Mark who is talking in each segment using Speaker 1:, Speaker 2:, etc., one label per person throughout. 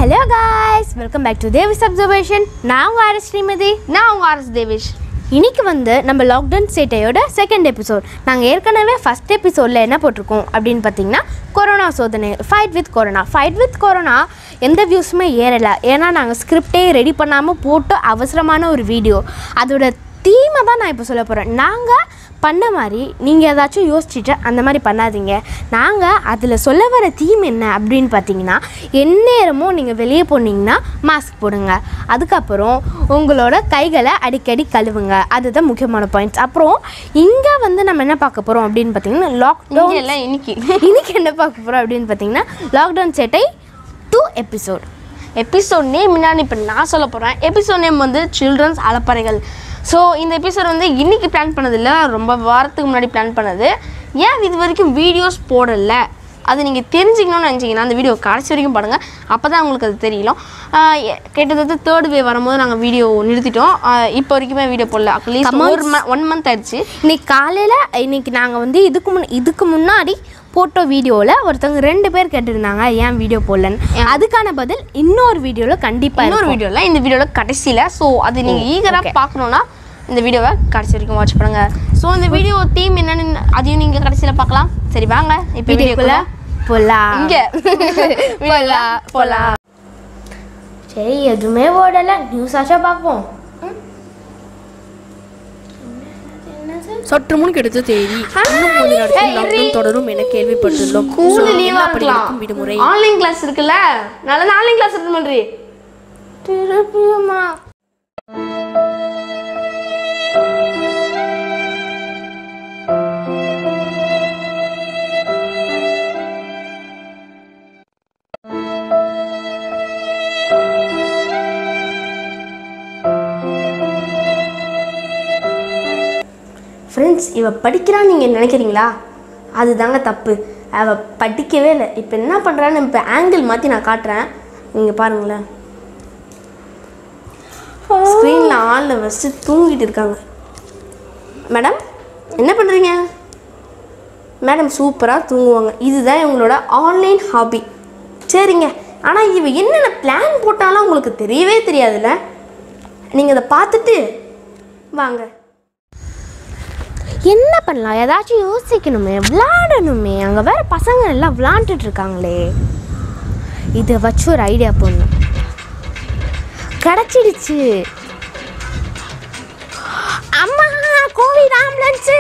Speaker 1: Hello guys welcome back to தேவிஸ் observation நான் உங்கள் ஆர் ஸ்ரீமதி
Speaker 2: நான் உங்கள் ஆர்எஸ் தேவேஷ்
Speaker 1: இன்னைக்கு வந்து நம்ம லாக்டவுன் சேட்டையோட செகண்ட் எபிசோட் நாங்கள் ஏற்கனவே ஃபஸ்ட் எபிசோடில் என்ன போட்டிருக்கோம் அப்படின்னு பார்த்தீங்கன்னா கொரோனா சோதனை fight with corona fight with corona எந்த வியூஸுமே ஏறலை ஏன்னா நாங்கள் ஸ்கிரிப்டே ரெடி பண்ணாமல் போட்டு அவசரமான ஒரு வீடியோ அதோட தீமை தான் நான் இப்போ சொல்ல போகிறேன் நாங்கள் பண்ண மாதிரி நீங்கள் ஏதாச்சும் யோசிச்சுட்டு அந்த மாதிரி பண்ணாதீங்க நாங்கள் அதில் சொல்ல வர தீம் என்ன அப்படின்னு பார்த்தீங்கன்னா எந்நேரமும் நீங்கள் வெளியே போனீங்கன்னா மாஸ்க் போடுங்க அதுக்கப்புறம் உங்களோட கைகளை அடிக்கடி கழுவுங்க அதுதான் முக்கியமான பாயிண்ட்ஸ் அப்புறம் இங்கே வந்து நம்ம என்ன பார்க்க போகிறோம் அப்படின்னு பார்த்தீங்கன்னா
Speaker 2: இங்கே
Speaker 1: லாக்டவுன்
Speaker 2: இல்லை இன்னைக்கு
Speaker 1: இன்னைக்கு என்ன பார்க்க போகிறோம் அப்படின்னு பார்த்தீங்கன்னா லாக்டவுன் சேட்டை டூ எபிசோட்
Speaker 2: எபிசோட் நேம் என்னன்னு இப்போ நான் சொல்ல போகிறேன் எபிசோட் நேம் வந்து சில்ட்ரன்ஸ் அலப்பறைகள் ஸோ இந்த எபிசோட் வந்து இன்னைக்கு பிளான் பண்ணதில்ல ரொம்ப வாரத்துக்கு முன்னாடி பிளான் பண்ணது ஏன் இது வரைக்கும் வீடியோஸ் போடலை அது நீங்கள் தெரிஞ்சுக்கணும்னு நினச்சிங்கன்னா அந்த வீடியோ கடைசி வரைக்கும் பாருங்கள் அப்போ தான் உங்களுக்கு அது தெரியலும் ஆஹ் எ- கிட்டத்தட்ட தேர்ட் வே வரும்போது நாங்கள் வீடியோ நிறுத்திட்டோம் ஆஹ் இப்போ வரைக்குமே வீடியோ போடல அட்லீஸ்ட் ஒரு ம ஒன் மந்த் ஆயிடுச்சு
Speaker 1: இன்னைக்கு காலையில் இன்னைக்கு நாங்கள் வந்து இதுக்கு முன் இதுக்கு முன்னாடி போட்ட வீடியோவில் ஒருத்தவங்க ரெண்டு பேர் கேட்டிருந்தாங்க ஏன் வீடியோ போடலன்னு அதுக்கான பதில் இன்னொரு வீடியோவில் கண்டிப்பாக
Speaker 2: இன்னொரு வீடியோவில் இந்த வீடியோவில் கடைசியில் ஸோ அது நீங்கள் ஈகராக பார்க்கணுன்னா இந்த வீடியோவை கடைசி வரைக்கும் வாட்ச் பண்ணுங்க ஸோ இந்த வீடியோ தீம் என்னன்னு அதையும் நீங்கள் கடைசியில் பார்க்கலாம் சரி வாங்க இப்போ
Speaker 1: வீடியோக்குள்ள
Speaker 2: வீடியோக்குள்ள
Speaker 1: போகலாம்
Speaker 2: இங்கே போகலாம் போகலாம்
Speaker 1: சரி எதுவுமே ஓடலை நியூஸ் ஆச்சா பார்ப்போம்
Speaker 3: சற்று முன் கிடைத்த தேதி இன்னும் கொஞ்ச நாட்கள் லாக்டவுன் தொடரும் என கேள்விப்பட்டுள்ளோம்
Speaker 2: ஸ்கூல்
Speaker 3: So,
Speaker 2: லீவாக
Speaker 3: அப்படி
Speaker 2: இருக்கலாம்
Speaker 3: இருக்கும் விடுமுறை
Speaker 2: ஆன்லைன் கிளாஸ் இருக்குல்ல நல்லா ஆன்லைன் கிளாஸ் அட்டன் பண்ணுறி
Speaker 1: திருப்பியுமா
Speaker 2: ஃப்ரெண்ட்ஸ் இவ படிக்கிறான்னு நீங்கள் நினைக்கிறீங்களா அதுதாங்க தப்பு அவள் படிக்கவே இல்லை இப்போ என்ன பண்ணுறான்னு இப்போ ஆங்கிள் மாற்றி நான் காட்டுறேன் நீங்கள் பாருங்களேன் ஸ்க்ரீனில் ஆளில் வச்சு தூங்கிட்டு இருக்காங்க மேடம் என்ன பண்ணுறீங்க மேடம் சூப்பராக தூங்குவாங்க இதுதான் இவங்களோட ஆன்லைன் ஹாபி சரிங்க ஆனால் இவ என்னென்ன பிளான் போட்டாலும் உங்களுக்கு தெரியவே தெரியாதுல்ல நீங்கள் அதை பார்த்துட்டு வாங்க
Speaker 1: என்ன பண்ணலாம் ஏதாச்சும் யோசிக்கணுமே விளாடணுமே அங்கே வேற பசங்க எல்லாம் விளாண்டுட்டு இருக்காங்களே இதை வச்சு ஒரு ஐடியா போடணும் கிடச்சிடுச்சு அம்மா கோவிட் ஆம்புலன்ஸு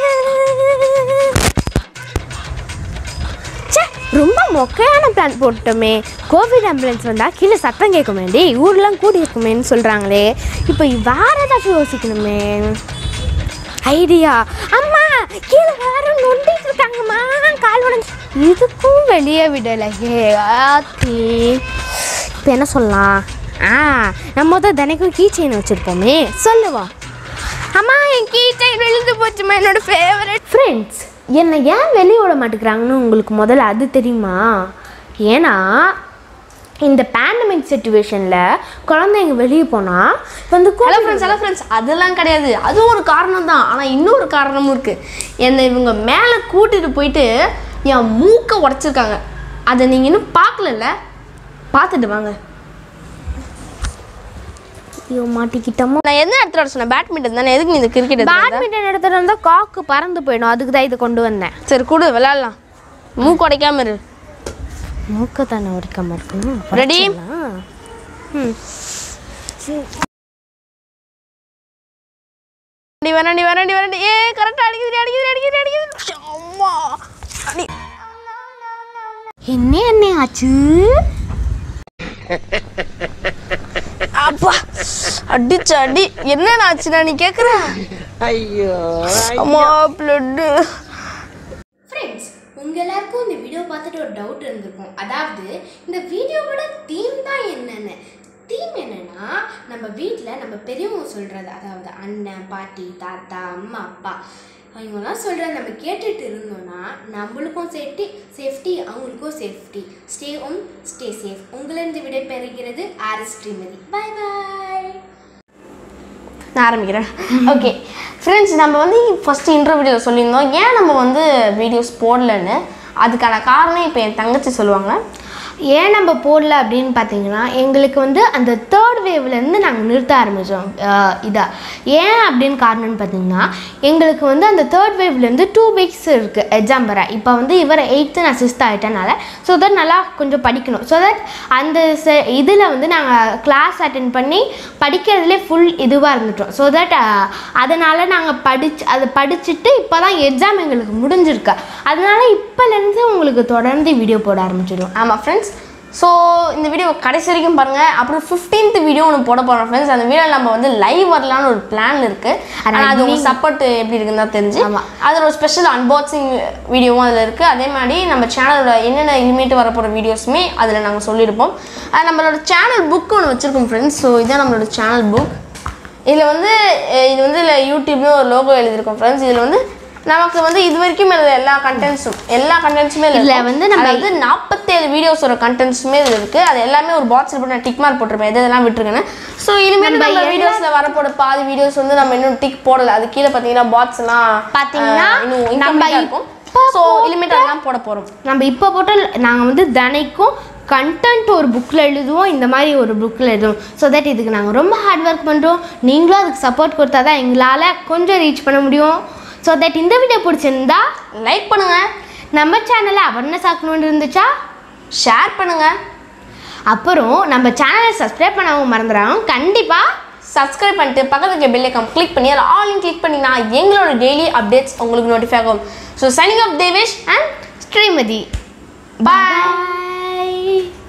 Speaker 1: ச்சே ரொம்ப மொக்கையான பிளான் போட்டோமே கோவிட் ஆம்புலன்ஸ் வந்தால் கீழே சத்தம் கேட்குமேண்டி ஊர்லாம் கூடி இருக்குமேன்னு சொல்கிறாங்களே இப்போ வேற ஏதாச்சும் யோசிக்கணுமே ஐடியா அம்மா கீழே யாரும் நொண்டிட்டு இருக்காங்கம்மா கால் உடஞ்சு இதுக்கும் வெளியே விடலை ஹே ஆத்தி இப்போ என்ன சொல்லலாம் ஆ நம்ம தான் தினைக்கும் கீ செயின் வச்சுருப்போமே சொல்லுவோம் அம்மா என் கீ செயின் விழுந்து போச்சுமா என்னோட ஃபேவரட் ஃப்ரெண்ட்ஸ் என்னை ஏன் வெளியே விட மாட்டேங்கிறாங்கன்னு உங்களுக்கு முதல்ல அது தெரியுமா ஏன்னா இந்த பேண்டமிக் சுச்சுவேஷனில் குழந்தைங்க வெளியே போனால் வந்து
Speaker 2: ஹலோ ஃப்ரெண்ட்ஸ் ஹலோ ஃப்ரெண்ட்ஸ் அதெல்லாம் கிடையாது அதுவும் ஒரு காரணம் தான் ஆனால் இன்னொரு காரணமும் இருக்குது என்னை இவங்க மேலே கூட்டிட்டு போயிட்டு என் மூக்கை உடச்சிருக்காங்க அதை நீங்கள் இன்னும் பார்க்கலல்ல பார்த்துட்டு வாங்க
Speaker 1: ஐயோ மாட்டிக்கிட்டோமோ
Speaker 2: நான் எந்த இடத்துல வர சொன்னேன் பேட்மிண்டன் தானே எதுக்கு நீ இந்த கிரிக்கெட்
Speaker 1: பேட்மிண்டன் எடுத்துட்டு வந்தா காக்கு பறந்து போயிடும் அதுக்கு தான் இதை கொண்டு வந்தேன்
Speaker 2: சரி கொடு விளையாடலாம் மூக்கு உடைக்காம இரு
Speaker 1: மூக்க தானே உரிக்காம இருக்கணும்
Speaker 2: ரெடி
Speaker 1: உடைச்சிடலாம். ம்
Speaker 2: வரண்டி வரண்டி வரண்டி ஏ கரெக்டாக அடிக்குது அடிக்குது அடிக்குது அடிக்குது அம்மா அடி
Speaker 1: என்ன என்ன ஆச்சு
Speaker 2: அப்பா அடிச்ச அடி என்னென்ன ஆச்சுடா நீ கேட்குற
Speaker 3: ஐயோ
Speaker 2: அம்மா பிளட்டு
Speaker 1: ஃப்ரெண்ட்ஸ் உங்க எல்லாருக்கும் இந்த வீடியோ பார்த்துட்டு ஒரு டவுட் இருந்திருக்கும் அதாவது இந்த வீடியோவோட தீம் தான் என்னென்னு தீம் என்னன்னா நம்ம வீட்டில் நம்ம பெரியவங்க சொல்கிறது அதாவது அண்ணன் பாட்டி தாத்தா அம்மா அப்பா அவங்கெல்லாம் சொல்கிறத நம்ம கேட்டுட்டு இருந்தோம்னா நம்மளுக்கும் சேஃப்டி சேஃப்டி அவங்களுக்கும் safety stay home stay safe உங்களிருந்து விடை பெறுகிறது ஆர்எஸ் ஸ்ரீமதி பை பாய்
Speaker 2: நான் ஆரம்பிக்கிறேன் ஓகே ஃப்ரெண்ட்ஸ் நம்ம வந்து ஃபஸ்ட்டு இன்டர்வியூவில் சொல்லியிருந்தோம் ஏன் நம்ம வந்து வீடியோஸ் போடலன்னு அதுக்கான காரணம் இப்போ என் தங்கச்சி சொல்லுவாங்க
Speaker 1: ஏன் நம்ம போடல அப்படின்னு பார்த்தீங்கன்னா எங்களுக்கு வந்து அந்த தேர்ட் வேவ்லேருந்து நாங்கள் நிறுத்த ஆரம்பித்தோம் இதா ஏன் அப்படின்னு காரணம்னு பார்த்தீங்கன்னா எங்களுக்கு வந்து அந்த தேர்ட் வேவ்லேருந்து டூ வீக்ஸ் இருக்குது எக்ஸாம் வர இப்போ வந்து இவர் எயித்து நான் சிக்ஸ்த் ஆகிட்டனால ஸோ தட் நல்லா கொஞ்சம் படிக்கணும் ஸோ தட் அந்த இதில் வந்து நாங்கள் கிளாஸ் அட்டென்ட் பண்ணி படிக்கிறதுலே ஃபுல் இதுவாக இருந்துட்டோம் ஸோ தட் அதனால் நாங்கள் படிச்சு அதை படிச்சுட்டு இப்போ தான் எக்ஸாம் எங்களுக்கு முடிஞ்சிருக்கு அதனால இப்போலேருந்து உங்களுக்கு தொடர்ந்து வீடியோ போட ஆரம்பிச்சிடும்
Speaker 2: ஆமாம் ஃப்ரெண்ட்ஸ் ஸோ இந்த வீடியோ கடைசி வரைக்கும் பாருங்கள் அப்புறம் ஃபிஃப்டீன்த் வீடியோ ஒன்று போட போகிறோம் ஃப்ரெண்ட்ஸ் அந்த வீடியோ நம்ம வந்து லைவ் வரலான்னு ஒரு பிளான் இருக்குது ஆனால் அது உங்கள் சப்போர்ட் எப்படி இருக்குன்னு தான் தெரிஞ்சு
Speaker 1: ஆமா.
Speaker 2: அதில் ஒரு ஸ்பெஷல் அன்பாக்சிங் வீடியோவும் அதில் இருக்குது அதே மாதிரி நம்ம சேனலோட என்னென்ன இனிமேட்டு வரப்போகிற வீடியோஸுமே அதில் நாங்கள் சொல்லியிருப்போம் அது நம்மளோட சேனல் புக் ஒன்று வச்சுருக்கோம் ஃப்ரெண்ட்ஸ் ஸோ இதுதான் நம்மளோட சேனல் புக் இதில் வந்து அஹ், இது வந்து இல்லை யூடியூப்னு ஒரு லோகோ எழுதியிருக்கோம் ஃப்ரெண்ட்ஸ் இதில் வந்து நமக்கு வந்து இது வரைக்கும் எழுத எல்லா கண்டென்ட்ஸும் எல்லா கண்டென்ட்ஸுமே
Speaker 1: இதுல வந்து நம்ம-
Speaker 2: அதாவது நாற்பத்தேழு வீடியோஸோட கண்டென்ட்ஸுமே இதில் இருக்குது அது எல்லாமே ஒரு பாக்ஸில் போட்டு நான் டிக் மார்க் போட்டிருப்பேன் எது இதெல்லாம் விட்டுருக்கேன்னு ஸோ இனிமேல்
Speaker 1: நம்ம
Speaker 2: நம்ம
Speaker 1: எல்லா-
Speaker 2: வீடியோஸில் வரப்போட பாதி வீடியோஸ் வந்து நம்ம இன்னும் டிக் போடல அது கீழே பார்த்தீங்கன்னா பாட்ஸ் எல்லாம்
Speaker 1: பாத்தீங்கன்னா,
Speaker 2: அஹ், இன்னும்
Speaker 1: நம்ம
Speaker 2: incomplete ஆ இருக்கும் ஸோ இனிமேட் அதெல்லாம் போட போகிறோம்
Speaker 1: நம்ம இப்போ போட்டு நாங்கள் வந்து தினைக்கும் கண்டென்ட் ஒரு புக்கில் எழுதுவோம் இந்த மாதிரி ஒரு புக்கில் எழுதுவோம் ஸோ தட் இதுக்கு நாங்கள் ரொம்ப ஹார்ட் ஒர்க் பண்ணுறோம் நீங்களும் அதுக்கு சப்போர்ட் கொடுத்தா தான் எங்களால் கொஞ்சம் ரீச் பண்ண முடியும் ஸோ தட் இந்த வீடியோ பிடிச்சிருந்தா
Speaker 2: லைக் பண்ணுங்க
Speaker 1: நம்ம சேனலை அவேர்னஸ் ஆக்கணும்னு இருந்துச்சா
Speaker 2: ஷேர் பண்ணுங்க
Speaker 1: அப்புறம் நம்ம சேனலை சப்ஸ்கிரைப் பண்ணவும் மறந்துடாம கண்டிப்பாக
Speaker 2: சப்ஸ்கிரைப் பண்ணிட்டு பக்கத்துல இருக்க பெல் ஐக்கான் கிளிக் பண்ணி அதில் ஆல் கிளிக் பண்ணிங்கன்னா எங்களோட டெய்லி அப்டேட்ஸ் உங்களுக்கு நோட்டிஃபை ஆகும் so signing off Devesh and
Speaker 1: Srimathi
Speaker 2: bye
Speaker 1: bye